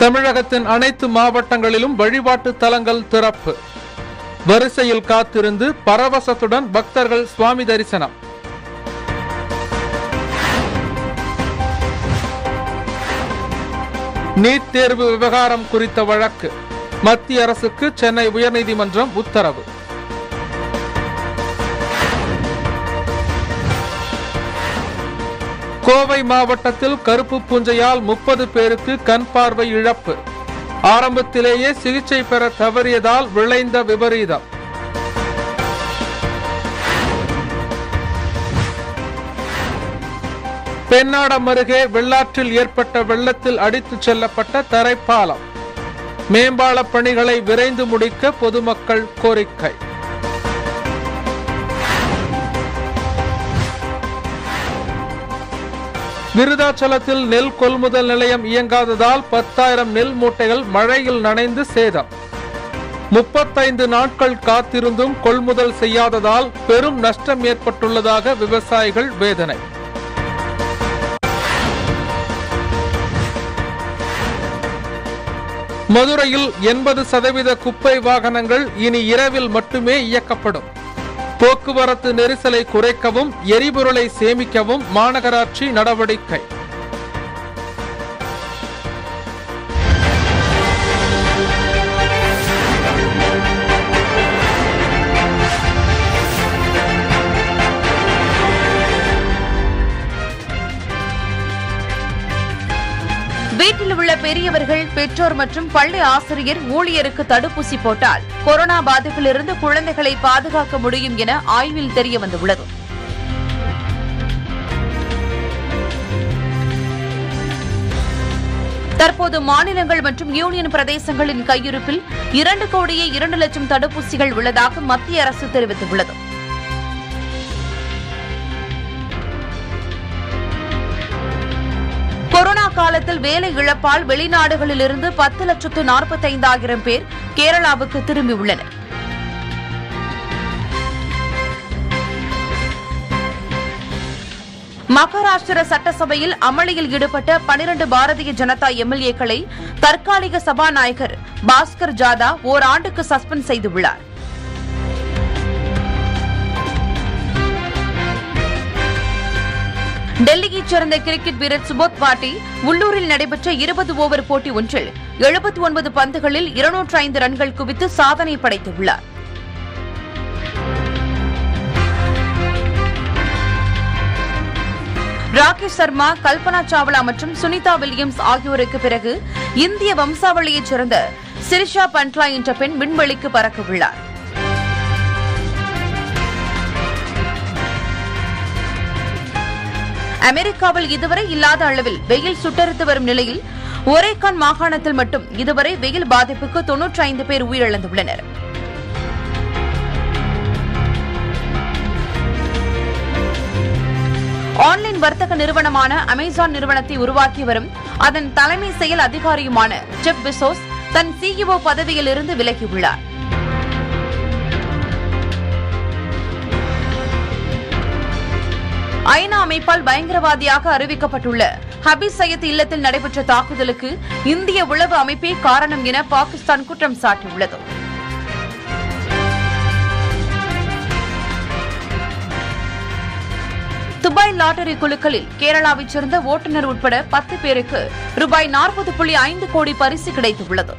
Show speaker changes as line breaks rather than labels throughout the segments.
தமிழகத்தின் அனைத்து மாவட்டங்களிலும் வழிபாட்டு தலங்கள் திறப்பு வரிசையில் காத்திருந்து பரவசத்துடன் பக்தர்கள் சுவாமி தரிசனம் நீட் தேர்வு விவகாரம் குறித்த வழக்கு மத்திய அரசுக்கு சென்னை உயர்நீதிமன்றம் உத்தரவு கோவை மாவட்டத்தில் கருப்பு பூஞ்சையால் முப்பது பேருக்கு கண் பார்வை இழப்பு ஆரம்பத்திலேயே சிகிச்சை பெற தவறியதால் விளைந்த விபரீதம் பெண்ணாடம் அருகே வெள்ளாற்றில் ஏற்பட்ட வெள்ளத்தில் அடித்துச் செல்லப்பட்ட தரைப்பாலம் மேம்பால பணிகளை விரைந்து முடிக்க பொதுமக்கள் கோரிக்கை விருதாச்சலத்தில் நெல் கொள்முதல் நிலையம் இயங்காததால் பத்தாயிரம் நெல் மூட்டைகள் மழையில் நனைந்து சேதம் முப்பத்தைந்து நாட்கள் காத்திருந்தும் கொள்முதல் செய்யாததால் பெரும் நஷ்டம் ஏற்பட்டுள்ளதாக விவசாயிகள் வேதனை மதுரையில் எண்பது சதவீத குப்பை வாகனங்கள் இனி இரவில் மட்டுமே இயக்கப்படும் போக்குவரத்து நெரிசலை குறைக்கவும் எரிபொருளை சேமிக்கவும் மாநகராட்சி நடவடிக்கை
வீட்டில் உள்ள பெரியவர்கள் பெற்றோர் மற்றும் பள்ளி ஆசிரியர் ஊழியருக்கு தடுப்பூசி போட்டால் கொரோனா பாதிப்பிலிருந்து குழந்தைகளை பாதுகாக்க முடியும் என ஆய்வில் தெரிய வந்துள்ளது தற்போது மாநிலங்கள் மற்றும் யூனியன் பிரதேசங்களின் கையிருப்பில் இரண்டு கோடியே இரண்டு லட்சம் தடுப்பூசிகள் உள்ளதாக மத்திய அரசு தெரிவித்துள்ளது கொரோனா காலத்தில் வேலை இழப்பால் வெளிநாடுகளிலிருந்து பத்து லட்சத்து நாற்பத்தைந்தாயிரம் பேர் கேரளாவுக்கு திரும்பியுள்ளனர் மகாராஷ்டிர சட்டசபையில் அமளியில் ஈடுபட்ட பனிரண்டு பாரதிய ஜனதா எம்எல்ஏக்களை தற்காலிக சபாநாயகர் பாஸ்கர் ஜாதா ஓராண்டுக்கு சஸ்பெண்ட் செய்துள்ளார் டெல்லியைச் சேர்ந்த கிரிக்கெட் வீரர் சுபோத் பாட்டி உள்ளூரில் நடைபெற்ற இருபது ஓவர் போட்டி ஒன்றில் எழுபத்தி ஒன்பது பந்துகளில் இருநூற்று ஐந்து ரன்கள் குவித்து சாதனை படைத்துள்ளார் ராகேஷ் சர்மா கல்பனா சாவ்லா மற்றும் சுனிதா வில்லியம்ஸ் ஆகியோருக்கு பிறகு இந்திய வம்சாவளியைச் சேர்ந்த சிரிஷா பண்ட்லா என்ற பெண் விண்வெளிக்கு பறக்கவுள்ளார் அமெரிக்காவில் இதுவரை இல்லாத அளவில் வெயில் சுட்டரித்து வரும் நிலையில் ஒரேகான் மாகாணத்தில் மட்டும் இதுவரை வெயில் பாதிப்புக்கு தொன்னூற்றி ஐந்து பேர் உயிரிழந்துள்ளனர் ஆன்லைன் வர்த்தக நிறுவனமான அமேசான் நிறுவனத்தை உருவாக்கி வரும் அதன் தலைமை செயல் அதிகாரியுமான ஜெப் பிசோஸ் தன் சிஇஓ பதவியில் இருந்து விலகியுள்ளார் ஐநா அமைப்பால் பயங்கரவாதியாக அறிவிக்கப்பட்டுள்ள ஹபீஸ் சையத் இல்லத்தில் நடைபெற்ற தாக்குதலுக்கு இந்திய உளவு அமைப்பே காரணம் என பாகிஸ்தான் குற்றம் சாட்டியுள்ளது துபாய் லாட்டரி குழுக்களில் கேரளாவைச் சேர்ந்த ஓட்டுநர் உட்பட பத்து பேருக்கு ரூபாய் நாற்பது புள்ளி ஐந்து கோடி பரிசு கிடைத்துள்ளது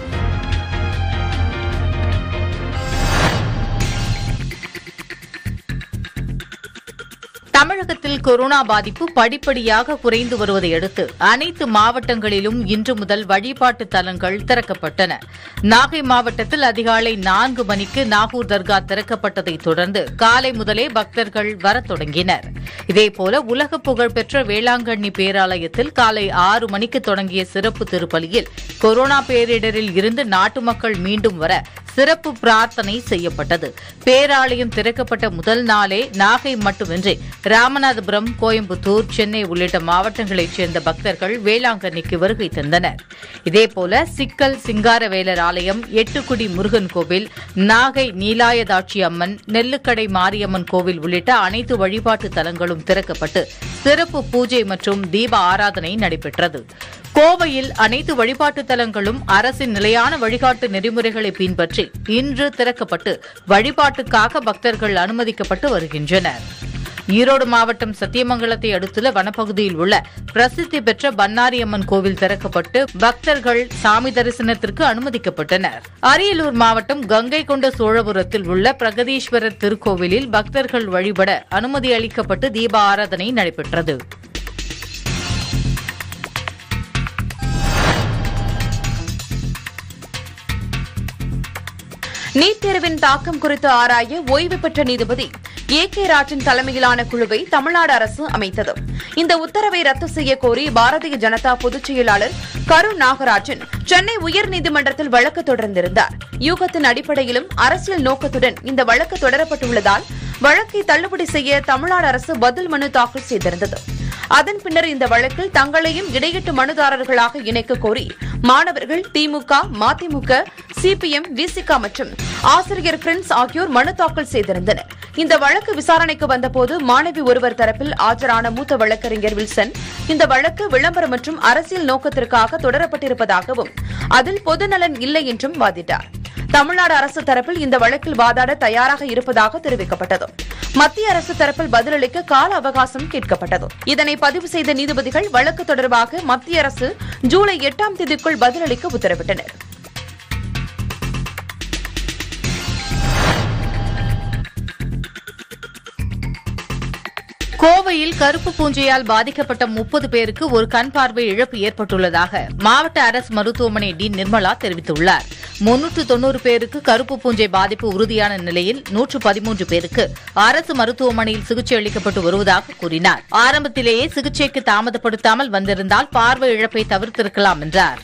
தமிழகத்தில் கொரோனா பாதிப்பு படிப்படியாக குறைந்து வருவதை அடுத்து அனைத்து மாவட்டங்களிலும் இன்று முதல் வழிபாட்டு தலங்கள் திறக்கப்பட்டன நாகை மாவட்டத்தில் அதிகாலை நான்கு மணிக்கு நாகூர் தர்கா திறக்கப்பட்டதைத் தொடர்ந்து காலை முதலே பக்தர்கள் வரத் தொடங்கினர் இதேபோல உலக புகழ்பெற்ற வேளாங்கண்ணி பேராலயத்தில் காலை ஆறு மணிக்கு தொடங்கிய சிறப்பு திருப்பலியில் கொரோனா பேரிடரில் இருந்து நாட்டு மக்கள் மீண்டும் வர சிறப்பு பிரார்த்தனை செய்யப்பட்டது பேராலயம் திறக்கப்பட்ட முதல் நாளே நாகை மட்டுமின்றி ராமநாதபுரம் கோயம்புத்தூர் சென்னை உள்ளிட்ட மாவட்டங்களைச் சேர்ந்த பக்தர்கள் வேளாங்கண்ணிக்கு வருகை தந்தனர் இதேபோல சிக்கல் சிங்காரவேலர் ஆலயம் எட்டுக்குடி முருகன் கோவில் நாகை நீலாயதாட்சி அம்மன் நெல்லுக்கடை மாரியம்மன் கோவில் உள்ளிட்ட அனைத்து வழிபாட்டு தலங்களும் திறக்கப்பட்டு சிறப்பு பூஜை மற்றும் தீப ஆராதனை நடைபெற்றது கோவையில் அனைத்து வழிபாட்டு தலங்களும் அரசின் நிலையான வழிகாட்டு நெறிமுறைகளை பின்பற்றி இன்று திறக்கப்பட்டு வழிபாட்டுக்காக பக்தர்கள் அனுமதிக்கப்பட்டு வருகின்றனர் ஈரோடு மாவட்டம் சத்தியமங்கலத்தை அடுத்துள்ள வனப்பகுதியில் உள்ள பிரசித்தி பெற்ற பன்னாரியம்மன் கோவில் திறக்கப்பட்டு பக்தர்கள் சாமி தரிசனத்திற்கு அனுமதிக்கப்பட்டனர் அரியலூர் மாவட்டம் கங்கை கொண்ட சோழபுரத்தில் உள்ள பிரகதீஸ்வரர் திருக்கோவிலில் பக்தர்கள் வழிபட அனுமதி அளிக்கப்பட்டு தீப ஆராதனை நடைபெற்றது
நீட் தேர்வின் தாக்கம் குறித்து ஆராய ஓய்வு பெற்ற நீதிபதி ஏ கே ராஜன் தலைமையிலான குழுவை தமிழ்நாடு அரசு அமைத்தது இந்த உத்தரவை ரத்து செய்ய கோரி பாரதிய ஜனதா பொதுச் செயலாளர் கரு நாகராஜன் சென்னை உயர்நீதிமன்றத்தில் வழக்கு தொடர்ந்திருந்தார் யூகத்தின் அடிப்படையிலும் அரசியல் நோக்கத்துடன் இந்த வழக்கு தொடரப்பட்டுள்ளதால் வழக்கை தள்ளுபடி செய்ய தமிழ்நாடு அரசு பதில் மனு தாக்கல் செய்திருந்தது அதன் பின்னர் இந்த வழக்கில் தங்களையும் இடையீட்டு மனுதாரர்களாக இணைக்க கோரி மாணவர்கள் திமுக மதிமுக சிபிஎம் விசிக மற்றும் ஆசிரியர் பிரின்ஸ் ஆகியோர் மனு தாக்கல் செய்திருந்தனர் இந்த வழக்கு விசாரணைக்கு வந்தபோது மாணவி ஒருவர் தரப்பில் ஆஜரான மூத்த வழக்கறிஞர் வில்சன் இந்த வழக்கு விளம்பரம் மற்றும் அரசியல் நோக்கத்திற்காக தொடரப்பட்டிருப்பதாகவும் அதில் பொதுநலன் இல்லை என்றும் வாதிட்டார் தமிழ்நாடு அரசு தரப்பில் இந்த வழக்கில் வாதாட தயாராக இருப்பதாக தெரிவிக்கப்பட்டது மத்திய அரசு தரப்பில் பதிலளிக்க கால அவகாசம் கேட்கப்பட்டது இதனை பதிவு செய்த நீதிபதிகள் வழக்கு தொடர்பாக மத்திய அரசு ஜூலை எட்டாம் தேதிக்குள் பதிலளிக்க உத்தரவிட்டனர்
கோவையில் கருப்பு பூஞ்சையால் பாதிக்கப்பட்ட முப்பது பேருக்கு ஒரு கண் பார்வை இழப்பு ஏற்பட்டுள்ளதாக மாவட்ட அரசு மருத்துவமனை டீன் நிர்மலா தெரிவித்துள்ளார் முன்னூற்று தொன்னூறு பேருக்கு கருப்பு பூஞ்சை பாதிப்பு உறுதியான நிலையில் நூற்று பதிமூன்று பேருக்கு அரசு மருத்துவமனையில் சிகிச்சை அளிக்கப்பட்டு வருவதாக கூறினார் ஆரம்பத்திலேயே சிகிச்சைக்கு தாமதப்படுத்தாமல் வந்திருந்தால் பார்வை இழப்பை தவிர்த்திருக்கலாம் என்றார்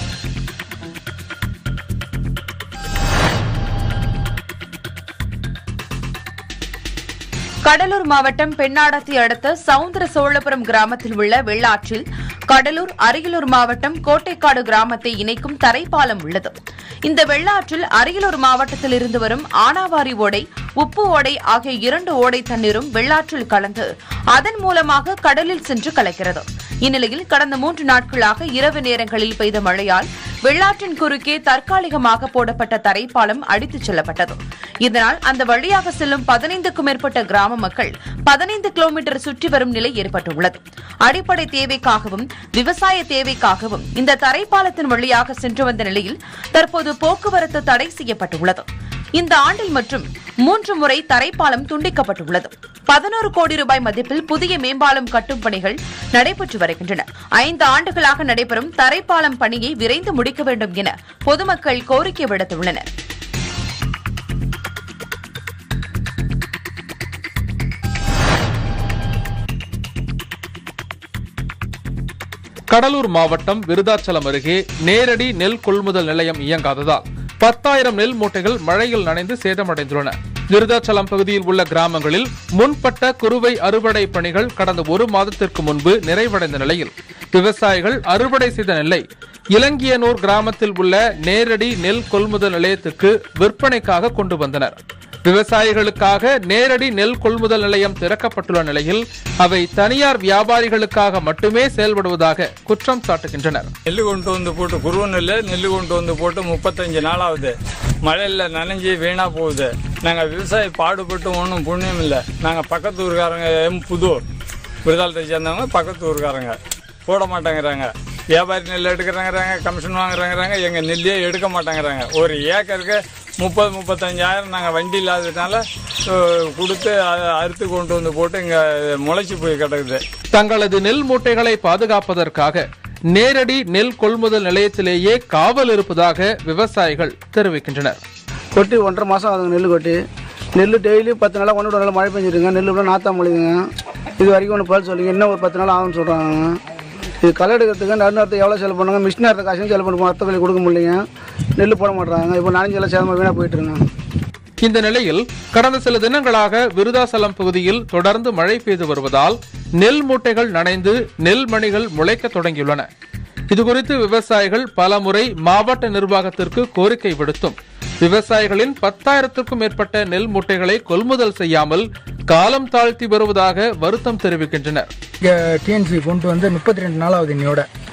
கடலூர் மாவட்டம் பெண்ணாடத்தை அடுத்த சவுந்தர சோழபுரம் கிராமத்தில் உள்ள வெள்ளாற்றில் கடலூர் அரியலூர் மாவட்டம் கோட்டைக்காடு கிராமத்தை இணைக்கும் தரைப்பாலம் உள்ளது இந்த வெள்ளாற்றில் அரியலூர் மாவட்டத்தில் இருந்து வரும் ஆனாவாரி ஓடை உப்பு ஓடை ஆகிய இரண்டு ஓடை தண்ணீரும் வெள்ளாற்றில் கலந்து அதன் மூலமாக கடலில் சென்று கலக்கிறது இந்நிலையில் கடந்த மூன்று நாட்களாக இரவு நேரங்களில் பெய்த மழையால் வெள்ளாற்றின் குறுக்கே தற்காலிகமாக போடப்பட்ட தரைப்பாலம் அடித்துச் செல்லப்பட்டது இதனால் அந்த வழியாக செல்லும் பதினைந்துக்கும் மேற்பட்ட கிராம மக்கள் பதினைந்து கிலோமீட்டர் சுற்றி வரும் நிலை ஏற்பட்டுள்ளது அடிப்படை தேவைக்காகவும் விவசாய தேவைக்காகவும் இந்த தரைப்பாலத்தின் வழியாக சென்று வந்த நிலையில் தற்போது போக்குவரத்து தடை செய்யப்பட்டுள்ளது இந்த ஆண்டில் மற்றும் மூன்று முறை தரைப்பாலம் துண்டிக்கப்பட்டுள்ளது பதினோரு கோடி ரூபாய் மதிப்பில் புதிய மேம்பாலம் கட்டும் பணிகள் நடைபெற்று வருகின்றன ஐந்து ஆண்டுகளாக நடைபெறும் தரைப்பாலம் பணியை விரைந்து முடிக்க வேண்டும் என பொதுமக்கள் கோரிக்கை விடுத்துள்ளனர்
கடலூர் மாவட்டம் விருதாச்சலம் அருகே நேரடி நெல் கொள்முதல் நிலையம் இயங்காததால் பத்தாயிரம் நெல் மூட்டைகள் மழையில் நனைந்து சேதமடைந்துள்ளன விருதாச்சலம் பகுதியில் உள்ள கிராமங்களில் முன்பட்ட குறுவை அறுவடை பணிகள் கடந்த ஒரு மாதத்திற்கு முன்பு நிறைவடைந்த நிலையில் விவசாயிகள் அறுவடை செய்த நெல்லை இலங்கியனூர் கிராமத்தில் உள்ள நேரடி நெல் கொள்முதல் நிலையத்துக்கு விற்பனைக்காக கொண்டு வந்தனர் விவசாயிகளுக்காக நேரடி நெல் கொள்முதல் நிலையம் திறக்கப்பட்டுள்ள நிலையில் அவை தனியார் வியாபாரிகளுக்காக மட்டுமே செயல்படுவதாக குற்றம் சாட்டுகின்றனர்
நெல் கொண்டு வந்து போட்டு குருவ நெல் நெல் கொண்டு வந்து போட்டு முப்பத்தஞ்சு நாள் ஆகுது மழையில் நனைஞ்சு வீணா போகுது நாங்கள் விவசாயி பாடுபட்டு ஒன்றும் புண்ணியம் இல்லை நாங்கள் பக்கத்து ஊருக்காரங்க எம் புதூர் விருதாலத்தை சேர்ந்தவங்க பக்கத்து ஊருக்காரங்க போட மாட்டேங்கிறாங்க வியாபாரி நெல் எடுக்கிறாங்கிறாங்க கமிஷன் வாங்குறாங்கிறாங்க எங்கள் நெல்லையே எடுக்க மாட்டேங்கிறாங்க ஒரு ஏக்கருக்கு முப்பது முப்பத்தஞ்சாயிரம் நாங்கள் வண்டி இல்லாததுனால அஹ், கொடுத்து அதை அறுத்து கொண்டு வந்து போட்டு இங்கே முளைச்சி போய் கிடக்குது
தங்களது நெல் மூட்டைகளை பாதுகாப்பதற்காக நேரடி நெல் கொள்முதல் நிலையத்திலேயே காவல் இருப்பதாக விவசாயிகள் தெரிவிக்கின்றனர்
கொட்டி ஒன்றரை மாதம் ஆகுதுங்க நெல் கொட்டி நெல் டெய்லி பத்து நாளாக ஒன்று நாள் மழை பெஞ்சிருங்க நெல் கூட நாத்தா மொழிங்க இது வரைக்கும் ஒன்று பதில் சொல்லுங்க இன்னும் ஒரு பத்து நாள் ஆகும்னு சொல்கிறாங்க இது களை எடுக்கிறதுக்கு நடுநரத்துக்கு எவ்வளோ செலவு பண்ணுங்க மிஷின் அறுத்த காசும் செலவு பண்ணுவோம் அர்த்த களி கொடுக்க முடியலைங்க நெல் போட மாட்டுறாங்க இப்போ நாலஞ்சு எல்லாம் சேதமாக வீணாக போயிட்டுருங்க
இந்த நிலையில் கடந்த சில தினங்களாக விருதாசலம் பகுதியில் தொடர்ந்து மழை பெய்து வருவதால் நெல் மூட்டைகள் நனைந்து நெல் மணிகள் முளைக்க தொடங்கியுள்ளன இதுகுறித்து விவசாயிகள் பலமுறை மாவட்ட நிர்வாகத்திற்கு கோரிக்கை விடுத்தும் விவசாயிகளின் பத்தாயிரத்திற்கும் மேற்பட்ட நெல் மூட்டைகளை கொள்முதல் செய்யாமல் காலம் தாழ்த்தி வருவதாக வருத்தம் தெரிவிக்கின்றனர்
இங்கே டிஎன்சி கொண்டு வந்து முப்பத்தி ரெண்டு நாள் ஆகுது இன்னையோட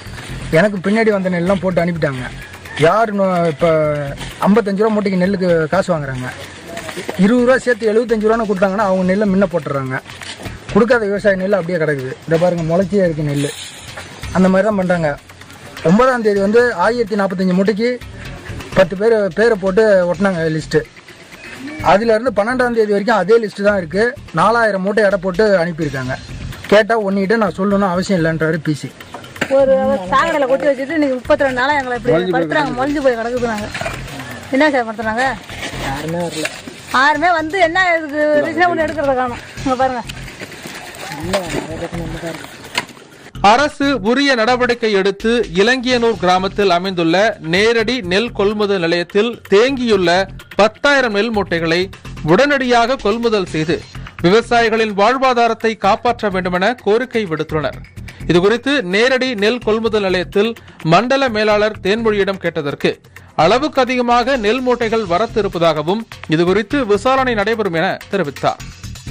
எனக்கு பின்னாடி வந்த நெல்லாம் போட்டு அனுப்பிட்டாங்க யார் இப்போ ஐம்பத்தஞ்சு ரூபா மூட்டைக்கு நெல்லுக்கு காசு வாங்குறாங்க இருபது ரூபா சேர்த்து எழுபத்தஞ்சு ரூபான்னு கொடுத்தாங்கன்னா அவங்க நெல்லை முன்ன போட்டுடுறாங்க கொடுக்காத விவசாய நெல் அப்படியே கிடக்குது இந்த பாருங்க முளைச்சியே இருக்குது நெல் அந்த மாதிரி தான் பண்ணுறாங்க ஒன்பதாம் தேதி வந்து ஆயிரத்தி நாற்பத்தஞ்சு மூட்டைக்கு பத்து பேர் பேரை போட்டு ஒட்டினாங்க லிஸ்ட்டு அதுலேருந்து பன்னெண்டாம் தேதி வரைக்கும் அதே லிஸ்ட்டு தான் இருக்குது நாலாயிரம் மூட்டை எடை போட்டு அனுப்பியிருக்காங்க கேட்டால் ஒன்றிட்டு நான் சொல்லணும்னு அவசியம் இல்லைன்றாரு பிசி
ஒரு சாக்கடையில் கொட்டி வச்சுட்டு இன்னைக்கு முப்பத்தி ரெண்டு நாளாக எங்களை இப்படி படுத்துறாங்க மொழிஞ்சு போய் கிடக்குது நாங்கள் என்ன சார் படுத்துறாங்க யாருமே வரல யாருமே வந்து என்ன இதுக்கு ரிசர்வ் பண்ணி எடுக்கிறத காணும் இங்கே பாருங்க
அரசு உரிய நடவடிக்கை எடுத்து இலங்கியனூர் கிராமத்தில் அமைந்துள்ள நேரடி நெல் கொள்முதல் நிலையத்தில் தேங்கியுள்ள பத்தாயிரம் நெல் மூட்டைகளை உடனடியாக கொள்முதல் செய்து விவசாயிகளின் வாழ்வாதாரத்தை காப்பாற்ற வேண்டுமென கோரிக்கை விடுத்துள்ளனர் இதுகுறித்து நேரடி நெல் கொள்முதல் நிலையத்தில் மண்டல மேலாளர் தேன்மொழியிடம் கேட்டதற்கு அளவுக்கு அதிகமாக நெல் மூட்டைகள் வரத்து இருப்பதாகவும் இதுகுறித்து விசாரணை நடைபெறும் என தெரிவித்தார்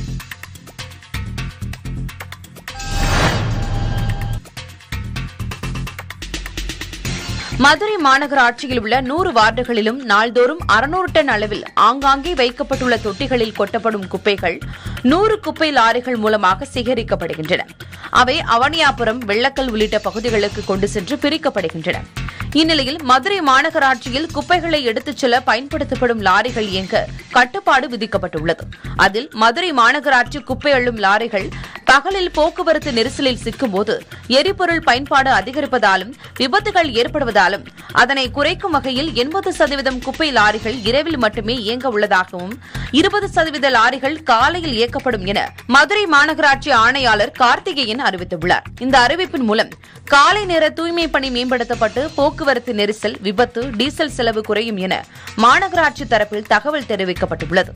மதுரை மாநகராட்சியில் உள்ள நூறு வார்டுகளிலும் நாள்தோறும் அறுநூறு டன் அளவில் ஆங்காங்கே வைக்கப்பட்டுள்ள தொட்டிகளில் கொட்டப்படும் குப்பைகள் நூறு குப்பை லாரிகள் மூலமாக சேகரிக்கப்படுகின்றன அவை அவனியாபுரம் வெள்ளக்கல் உள்ளிட்ட பகுதிகளுக்கு கொண்டு சென்று பிரிக்கப்படுகின்றன இந்நிலையில் மதுரை மாநகராட்சியில் குப்பைகளை எடுத்துச் செல்ல பயன்படுத்தப்படும் லாரிகள் இயங்க கட்டுப்பாடு விதிக்கப்பட்டுள்ளது அதில் மதுரை மாநகராட்சி குப்பை அள்ளும் லாரிகள் பகலில் போக்குவரத்து நெரிசலில் சிக்கும்போது எரிபொருள் பயன்பாடு அதிகரிப்பதாலும் விபத்துகள் ஏற்படுவதாலும் அதனை குறைக்கும் வகையில் எண்பது சதவீதம் குப்பை லாரிகள் இரவில் மட்டுமே இயங்க உள்ளதாகவும் இருபது சதவீத லாரிகள் காலையில் இயக்கப்படும் என மதுரை மாநகராட்சி ஆணையாளர் கார்த்திகேயன் அறிவித்துள்ளார் இந்த அறிவிப்பின் மூலம் காலை நேர தூய்மை பணி மேம்படுத்தப்பட்டு போக்குவரத்து நெரிசல் விபத்து டீசல் செலவு குறையும் என மாநகராட்சி தரப்பில் தகவல் தெரிவிக்கப்பட்டுள்ளது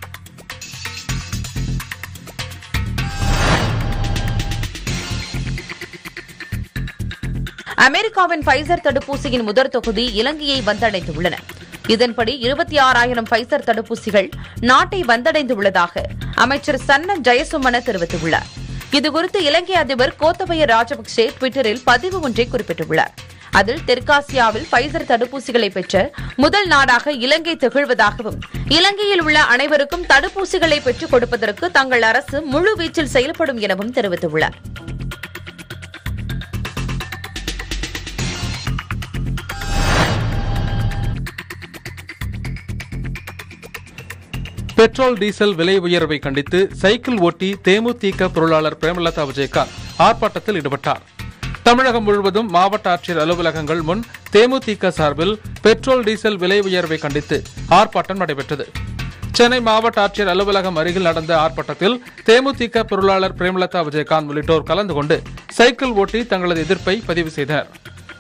அமெரிக்காவின் பைசர் தடுப்பூசியின் முதற் தொகுதி இலங்கையை வந்தடைந்துள்ளன இதன்படி இருபத்தி ஆறாயிரம் பைசர் தடுப்பூசிகள் நாட்டை வந்தடைந்துள்ளதாக அமைச்சர் சன்ன ஜெயசுமன தெரிவித்துள்ளார் இதுகுறித்து இலங்கை அதிபர் கோத்தபய ராஜபக்சே டுவிட்டரில் பதிவு ஒன்றை குறிப்பிட்டுள்ளார் அதில் தெற்காசியாவில் பைசர் தடுப்பூசிகளை பெற்ற முதல் நாடாக இலங்கை திகழ்வதாகவும் இலங்கையில் உள்ள அனைவருக்கும் தடுப்பூசிகளை பெற்றுக் கொடுப்பதற்கு தங்கள் அரசு முழு வீச்சில் செயல்படும் எனவும் தெரிவித்துள்ளார்
பெட்ரோல் டீசல் விலை உயர்வை கண்டித்து சைக்கிள் ஓட்டி தேமுதிக பொருளாளர் பிரேமலதா விஜயகாந்த் ஆர்ப்பாட்டத்தில் ஈடுபட்டார் தமிழகம் முழுவதும் மாவட்ட ஆட்சியர் அலுவலகங்கள் முன் தேமுதிக சார்பில் பெட்ரோல் டீசல் விலை உயர்வை கண்டித்து ஆர்ப்பாட்டம் நடைபெற்றது சென்னை மாவட்ட ஆட்சியர் அலுவலகம் அருகில் நடந்த ஆர்ப்பாட்டத்தில் தேமுதிக பொருளாளர் பிரேமலதா விஜயகாந்த் உள்ளிட்டோர் கலந்து கொண்டு சைக்கிள் ஓட்டி தங்களது எதிர்ப்பை பதிவு செய்தனர்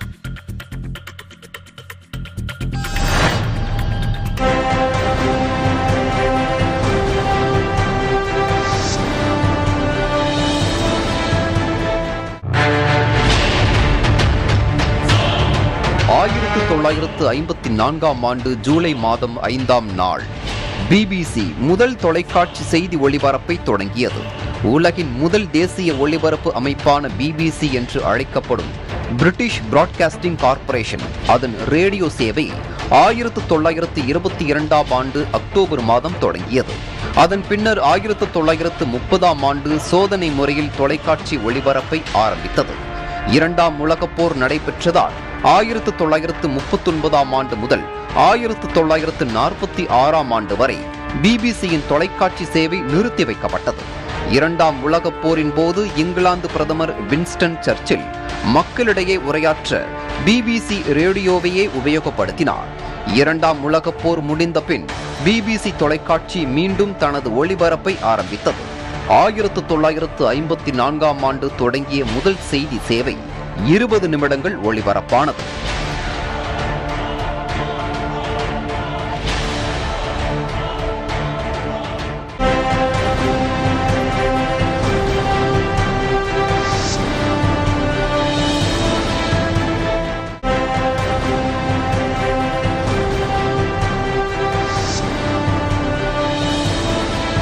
ஆயிரத்து தொள்ளாயிரத்து ஐம்பத்தி நான்காம் ஆண்டு ஜூலை மாதம் ஐந்தாம் நாள் பிபிசி முதல் தொலைக்காட்சி செய்தி ஒளிபரப்பை தொடங்கியது உலகின் முதல் தேசிய ஒளிபரப்பு அமைப்பான பிபிசி என்று அழைக்கப்படும் பிரிட்டிஷ் பிராட்காஸ்டிங் கார்ப்பரேஷன் அதன் ரேடியோ சேவை ஆயிரத்து தொள்ளாயிரத்து இருபத்தி இரண்டாம் ஆண்டு அக்டோபர் மாதம் தொடங்கியது அதன் பின்னர் ஆயிரத்து தொள்ளாயிரத்து முப்பதாம் ஆண்டு சோதனை முறையில் தொலைக்காட்சி ஒளிபரப்பை ஆரம்பித்தது இரண்டாம் உலகப் போர் நடைபெற்றதால் ஆயிரத்து தொள்ளாயிரத்து முப்பத்தொன்பதாம் ஆண்டு முதல் ஆயிரத்து தொள்ளாயிரத்து நாற்பத்தி ஆறாம் ஆண்டு வரை பிபிசியின் தொலைக்காட்சி சேவை நிறுத்தி வைக்கப்பட்டது இரண்டாம் உலகப் போரின் போது இங்கிலாந்து பிரதமர் வின்ஸ்டன் சர்ச்சில் மக்களிடையே உரையாற்ற பிபிசி ரேடியோவையே உபயோகப்படுத்தினார் இரண்டாம் உலகப் போர் முடிந்த பின் பிபிசி தொலைக்காட்சி மீண்டும் தனது ஒளிபரப்பை ஆரம்பித்தது ஆயிரத்து தொள்ளாயிரத்து ஐம்பத்தி நான்காம் ஆண்டு தொடங்கிய முதல் செய்தி சேவை இருபது நிமிடங்கள் ஒளிபரப்பானது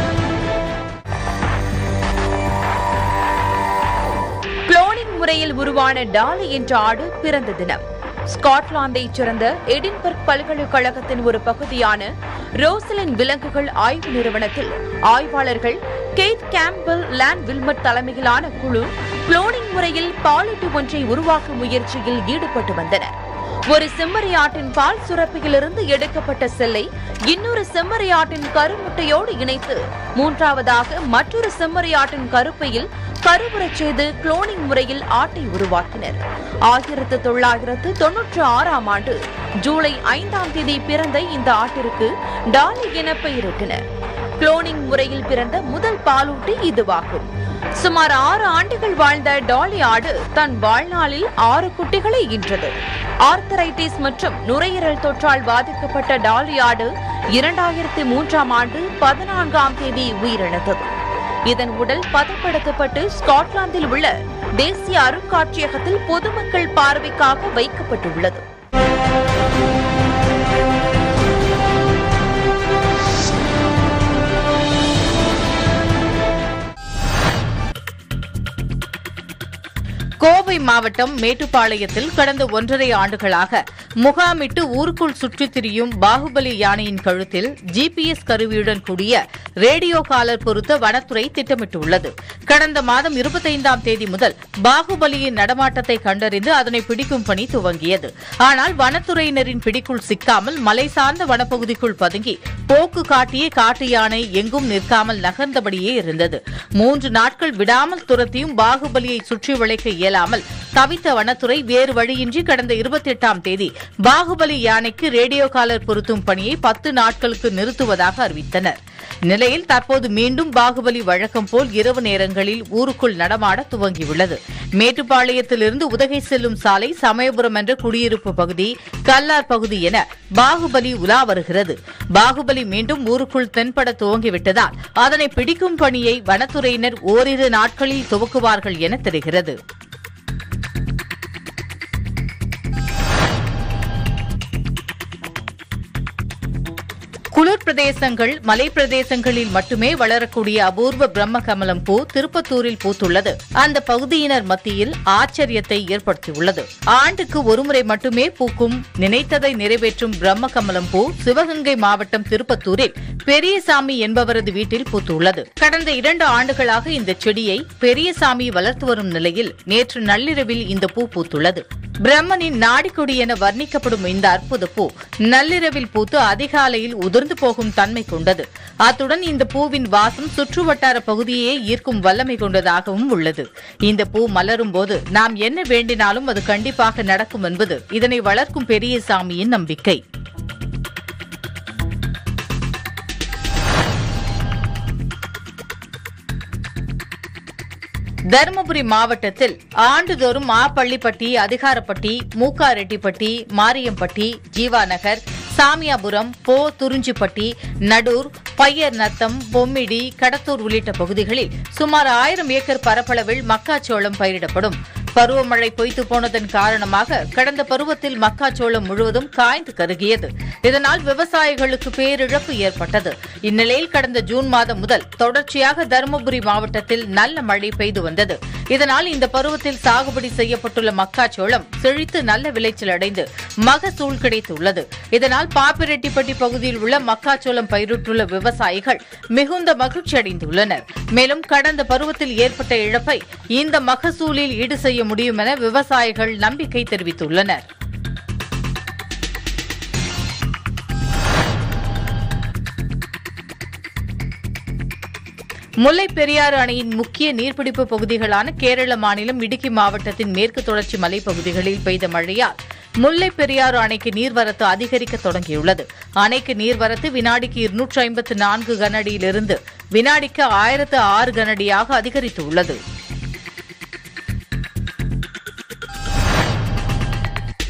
குளோனிங் முறையில் உருவான குழுவான டாலி என்ற ஆடு பிறந்த தினம் ஸ்காட்லாந்தைச் சேர்ந்த எடின்பர்க் பல்கலைக்கழகத்தின் ஒரு பகுதியான ரோசலின் விலங்குகள் ஆய்வு நிறுவனத்தில் ஆய்வாளர்கள் கேட் கேம்பல் லேண்ட் வில்மட் தலைமையிலான குழு குளோனிங் முறையில் பாலிட்டு ஒன்றை உருவாக்கும் முயற்சியில் ஈடுபட்டு வந்தனர் ஒரு செம்மறியாட்டின் பால் சுரப்பியிலிருந்து எடுக்கப்பட்ட செல்லை இன்னொரு செம்மறியாட்டின் கருமுட்டையோடு இணைத்து மூன்றாவதாக மற்றொரு செம்மறியாட்டின் கருப்பையில் கருவுறச் செய்து குளோனிங் முறையில் ஆட்டை உருவாக்கினர் ஆயிரத்து தொள்ளாயிரத்து தொன்னூற்று ஆறாம் ஆண்டு ஜூலை ஐந்தாம் தேதி பிறந்த இந்த ஆட்டிற்கு டாலி என பெயரிட்டனர் குளோனிங் முறையில் பிறந்த முதல் பாலூட்டி இதுவாகும் சுமார் ஆறு ஆண்டுகள் வாழ்ந்த டாலி ஆடு தன் வாழ்நாளில் ஆறு குட்டிகளை ஈன்றது ஆர்த்தரைட்டிஸ் மற்றும் நுரையீரல் தொற்றால் பாதிக்கப்பட்ட டாலி ஆடு இரண்டாயிரத்தி மூன்றாம் ஆண்டு பதினான்காம் தேதி உயிரிழந்தது இதன் உடல் பதப்படுத்தப்பட்டு ஸ்காட்லாந்தில் உள்ள தேசிய அருங்காட்சியகத்தில் பொதுமக்கள் பார்வைக்காக வைக்கப்பட்டுள்ளது
கோவை மாவட்டம் மேட்டுப்பாளையத்தில் கடந்த ஒன்றரை ஆண்டுகளாக முகாமிட்டு ஊருக்குள் சுற்றித் திரியும் பாகுபலி யானையின் கழுத்தில் ஜிபிஎஸ் கருவியுடன் கூடிய ரேடியோ காலர் பொருத்த வனத்துறை திட்டமிட்டுள்ளது கடந்த மாதம் இருபத்தைந்தாம் தேதி முதல் பாகுபலியின் நடமாட்டத்தை கண்டறிந்து அதனை பிடிக்கும் பணி துவங்கியது ஆனால் வனத்துறையினரின் பிடிக்குள் சிக்காமல் மலை சார்ந்த வனப்பகுதிக்குள் பதுங்கி போக்கு காட்டிய காட்டு யானை எங்கும் நிற்காமல் நகர்ந்தபடியே இருந்தது மூன்று நாட்கள் விடாமல் துரத்தியும் பாகுபலியை சுற்றி வளைக்க இயலாமல் தவித்த வனத்துறை வேறு வழியின்றி கடந்த இருபத்தி எட்டாம் தேதி பாகுபலி யானைக்கு ரேடியோ காலர் பொருத்தும் பணியை பத்து நாட்களுக்கு நிறுத்துவதாக அறிவித்தனர் நிலையில் தற்போது மீண்டும் பாகுபலி வழக்கம் போல் இரவு நேரங்களில் ஊருக்குள் நடமாட துவங்கியுள்ளது மேட்டுப்பாளையத்திலிருந்து உதகை செல்லும் சாலை சமயபுரம் என்ற குடியிருப்பு பகுதி கல்லார் பகுதி என பாகுபலி உலா வருகிறது பாகுபலி மீண்டும் ஊருக்குள் தென்பட துவங்கிவிட்டதால் அதனை பிடிக்கும் பணியை வனத்துறையினர் ஓரிரு நாட்களில் துவக்குவார்கள் என தெரிகிறது குளிர் பிரதேசங்கள் மலை பிரதேசங்களில் மட்டுமே வளரக்கூடிய அபூர்வ பிரம்ம கமலம் பூ திருப்பத்தூரில் பூத்துள்ளது அந்த பகுதியினர் மத்தியில் ஆச்சரியத்தை ஏற்படுத்தியுள்ளது ஆண்டுக்கு ஒருமுறை மட்டுமே பூக்கும் நினைத்ததை நிறைவேற்றும் பிரம்ம கமலம் பூ சிவகங்கை மாவட்டம் திருப்பத்தூரில் பெரியசாமி என்பவரது வீட்டில் பூத்துள்ளது கடந்த இரண்டு ஆண்டுகளாக இந்த செடியை பெரியசாமி வளர்த்து வரும் நிலையில் நேற்று நள்ளிரவில் இந்த பூ பூத்துள்ளது பிரம்மனின் நாடிக்கொடி என வர்ணிக்கப்படும் இந்த அற்புத பூ நள்ளிரவில் பூத்து அதிகாலையில் உதிர்ந்து போகும் தன்மை கொண்டது அத்துடன் இந்த பூவின் வாசம் சுற்றுவட்டார பகுதியே ஈர்க்கும் வல்லமை கொண்டதாகவும் உள்ளது இந்த பூ மலரும் போது நாம் என்ன வேண்டினாலும் அது கண்டிப்பாக நடக்கும் என்பது இதனை வளர்க்கும் பெரிய சாமியின் நம்பிக்கை தருமபுரி மாவட்டத்தில் ஆண்டுதோறும் மாப்பள்ளிப்பட்டி அதிகாரப்பட்டி மூக்காரெட்டிப்பட்டி மாரியம்பட்டி ஜீவாநகர் சாமியாபுரம் போ துறிஞ்சிப்பட்டி நடூர் பையர் நத்தம் பொம்மிடி கடத்தூர் உள்ளிட்ட பகுதிகளில் சுமார் ஆயிரம் ஏக்கர் பரப்பளவில் மக்காச்சோளம் பயிரிடப்படும் பருவமழை பொய்த்து போனதன் காரணமாக கடந்த பருவத்தில் மக்காச்சோளம் முழுவதும் காய்ந்து கருகியது இதனால் விவசாயிகளுக்கு பேரிழப்பு ஏற்பட்டது இந்நிலையில் கடந்த ஜூன் மாதம் முதல் தொடர்ச்சியாக தருமபுரி மாவட்டத்தில் நல்ல மழை பெய்து வந்தது இதனால் இந்த பருவத்தில் சாகுபடி செய்யப்பட்டுள்ள மக்காச்சோளம் செழித்து நல்ல விளைச்சல் அடைந்து மகசூல் கிடைத்துள்ளது இதனால் பாப்பிரெட்டிப்பட்டி பகுதியில் உள்ள மக்காச்சோளம் பயிரிட்டுள்ள விவசாயிகள் மிகுந்த மகிழ்ச்சி அடைந்துள்ளனர் மேலும் கடந்த பருவத்தில் ஏற்பட்ட இழப்பை இந்த மகசூலில் ஈடு செய்ய முடியும் என விவசாயிகள் நம்பிக்கை தெரிவித்துள்ளனர் முல்லை பெரியாறு அணையின் முக்கிய நீர்பிடிப்பு பகுதிகளான கேரள மாநிலம் இடுக்கி மாவட்டத்தின் மேற்கு தொடர்ச்சி மலைப்பகுதிகளில் பெய்த மழையால் முல்லை பெரியாறு அணைக்கு நீர்வரத்து அதிகரிக்க தொடங்கியுள்ளது அணைக்கு நீர்வரத்து வினாடிக்கு இருநூற்று ஐம்பத்து நான்கு கனஅடியிலிருந்து வினாடிக்கு ஆயிரத்து ஆறு கனஅடியாக அதிகரித்துள்ளது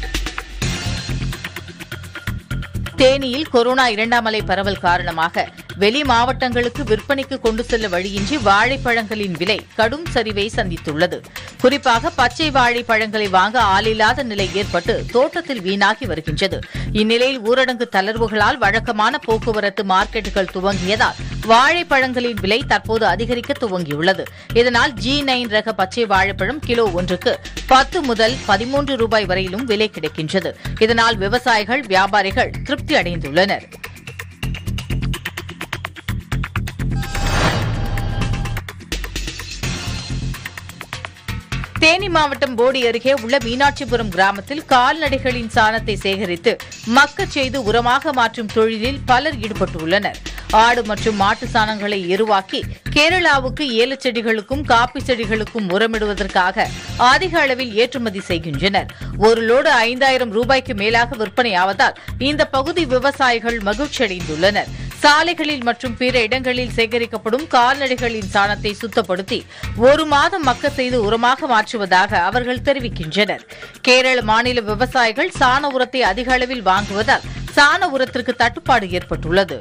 தேனியில் கொரோனா இரண்டாம் அலை பரவல் காரணமாக வெளி மாவட்டங்களுக்கு விற்பனைக்கு கொண்டு செல்ல வழியின்றி வாழைப்பழங்களின் விலை கடும் சரிவை சந்தித்துள்ளது குறிப்பாக பச்சை வாழைப்பழங்களை வாங்க ஆளில்லாத நிலை ஏற்பட்டு தோட்டத்தில் வீணாகி வருகின்றது இந்நிலையில் ஊரடங்கு தளர்வுகளால் வழக்கமான போக்குவரத்து மார்க்கெட்டுகள் துவங்கியதால் வாழைப்பழங்களின் விலை தற்போது அதிகரிக்க துவங்கியுள்ளது இதனால் ஜி நைன் ரக பச்சை வாழைப்பழம் கிலோ ஒன்றுக்கு பத்து முதல் பதிமூன்று ரூபாய் வரையிலும் விலை கிடைக்கின்றது இதனால் விவசாயிகள் வியாபாரிகள் திருப்தி அடைந்துள்ளனர் தேனி மாவட்டம் போடி அருகே உள்ள மீனாட்சிபுரம் கிராமத்தில் கால்நடைகளின் சாணத்தை சேகரித்து மக்கச் செய்து உரமாக மாற்றும் தொழிலில் பலர் ஈடுபட்டுள்ளனர் ஆடு மற்றும் மாட்டு சாணங்களை எருவாக்கி கேரளாவுக்கு ஏலச் செடிகளுக்கும் காப்பி செடிகளுக்கும் உரமிடுவதற்காக அதிக அளவில் ஏற்றுமதி செய்கின்றனர் ஒரு லோடு ஐந்தாயிரம் ரூபாய்க்கு மேலாக விற்பனையாவதால் இந்த பகுதி விவசாயிகள் மகிழ்ச்சியடைந்துள்ளனர் சாலைகளில் மற்றும் பிற இடங்களில் சேகரிக்கப்படும் கால்நடைகளின் சாணத்தை சுத்தப்படுத்தி ஒரு மாதம் மக்க செய்து உரமாக மாற்றுவதாக அவர்கள் தெரிவிக்கின்றனர் கேரள மாநில விவசாயிகள் சாண உரத்தை அதிக அளவில் வாங்குவதால் சாண உரத்திற்கு தட்டுப்பாடு ஏற்பட்டுள்ளது